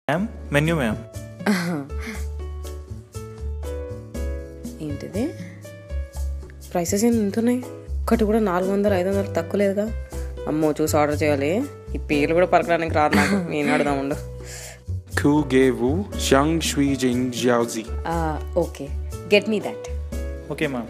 Ma'am menu ma'am ఏంటిది prices ఏమి ఉంటున్నాయి ఒకటి కూడా నాలుగు వందలు ఐదు వందలు తక్కువ లేదుగా అమ్మో చూసి ఆర్డర్ చేయాలి ఈ పేర్లు కూడా పలకడానికి రాదు నాకు నేను అడదాం ఉండు Ku Ge Wu Zhang Shui Jing Jiaozi. Okay get me that okay ma'am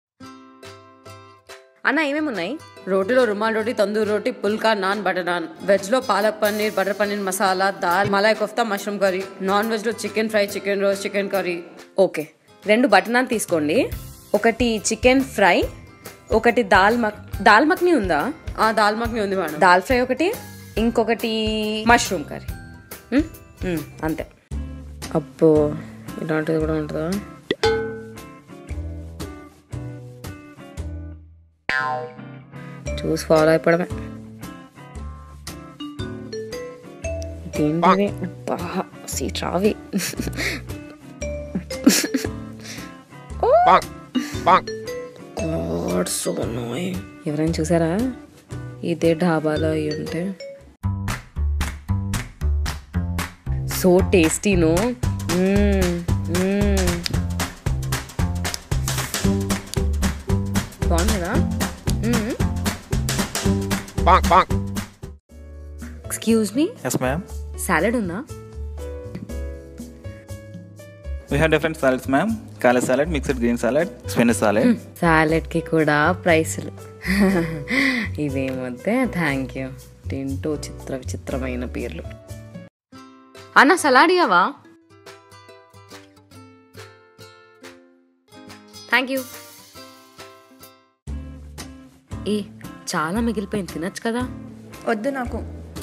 అన్న ఏమేమి ఉన్నాయి రోటీలో రుమాల్ రోటీ తందూరి రోటీ పుల్కా నాన్ బటర్ నాన్ వెజ్ లో palak paneer butter paneer masala dal malai kofta mushroom curry naan veg లో chicken fry chicken roast chicken curry okay రెండు బటర్ నాన్ తీసుకోండి ఒకటి చికెన్ ఫ్రై ఒకటి దాల్ మక్ దాల్ మక్ని ఉందా ఆ దాల్ మక్ని ఉంది మేడం దాల్ ఫ్రై ఒకటి ఇంకొకటి మష్రూమ్ కర్రీ ఉమ్, ఉమ్, అంతే అబ్బో ఇలాంటిది కూడా ఉంటుందా చూసి ఫాలో అయిపోవడమే ఏంటిది అబ్బా సీట్ రావి God, so annoying. ఎవరైనా చూసారా ఇదే ఢాబాలో అయి ఉంటే సో టేస్టీ నో బాగుంది కదా excuse me yes ma'am salad ఉందా we have different salads ma'am kale salad mixed green salad Spanish salad సాలెడ్కి కూడా ప్రైసులు ఇవేమొద్దే థ్యాంక్ యూ తింటూ చిత్ర విచిత్రమైన పేర్లు అన్న సలాడియావా థ్యాంక్ యూ ఏ చాలా మిగిలిపోయింది తినచ్చు కదా వద్దు నాకు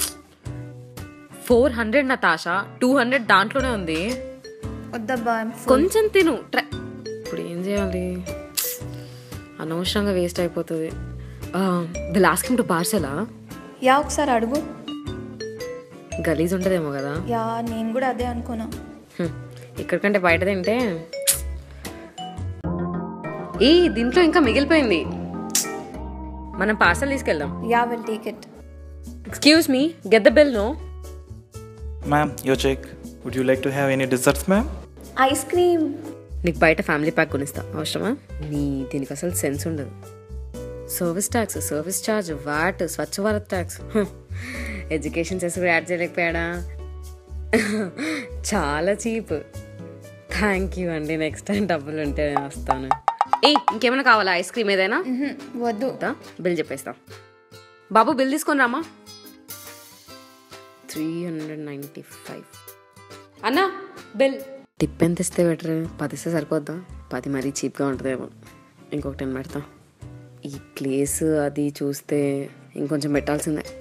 ఫోర్ హండ్రెడ్ నా తాషా టూ హండ్రెడ్ దాంట్లోనే ఉంది వద్దబ్బా I'm full. కొంచెం తిను ట్రై ఇప్పుడు ఏం చేయాలి అనవసరంగా వేస్ట్ అయిపోతుంది ది లాస్ట్ కిమ్ టు పార్సలా యా ఒకసారి అడుగు గలీజ్ ఉంటుందేమో కదా యా నేను కూడా అదే అనుకున్నా హ్మ్. ఇక్కడికంటే బయట తింటే ఈ దీంట్లో ఇంకా మిగిలిపోయింది మనం పార్సల్ తీసుకెళ్దాం yeah will take it excuse me get the bill no ma'am your check would you like to have any desserts ma'am ice cream నీకు బయట ఫ్యామిలీ ప్యాక్ కొనిస్తా అవసరమా నీ దీనికి అసలు సెన్స్ ఉండదు service tax service charge what Swachh Bharat tax education చేసి కూడా యాడ్ చేయలేకపోయాడా చాలా చీప్ థ్యాంక్ యూ అండి నెక్స్ట్ టైం డబ్బులు ఉంటే నేను వస్తాను ఏ ఇంకేమైనా కావాలా ఐస్ క్రీమ్ ఏదైనా వద్దు వద్దా? బిల్ చెప్పేస్తాం బాబు బిల్ తీసుకొని రామా త్రీ హండ్రెడ్ నైంటీ ఫైవ్ అన్నా బిల్ టిప్ ఎంత ఇస్తే బెటర్ పది ఇస్తే సరిపోద్దా పది మరీ చీప్గా ఉంటుందేమో ఇంకొక టెన్ పెడతా ఈ ప్లేస్ అది చూస్తే ఇంకొంచెం పెట్టాల్సిందే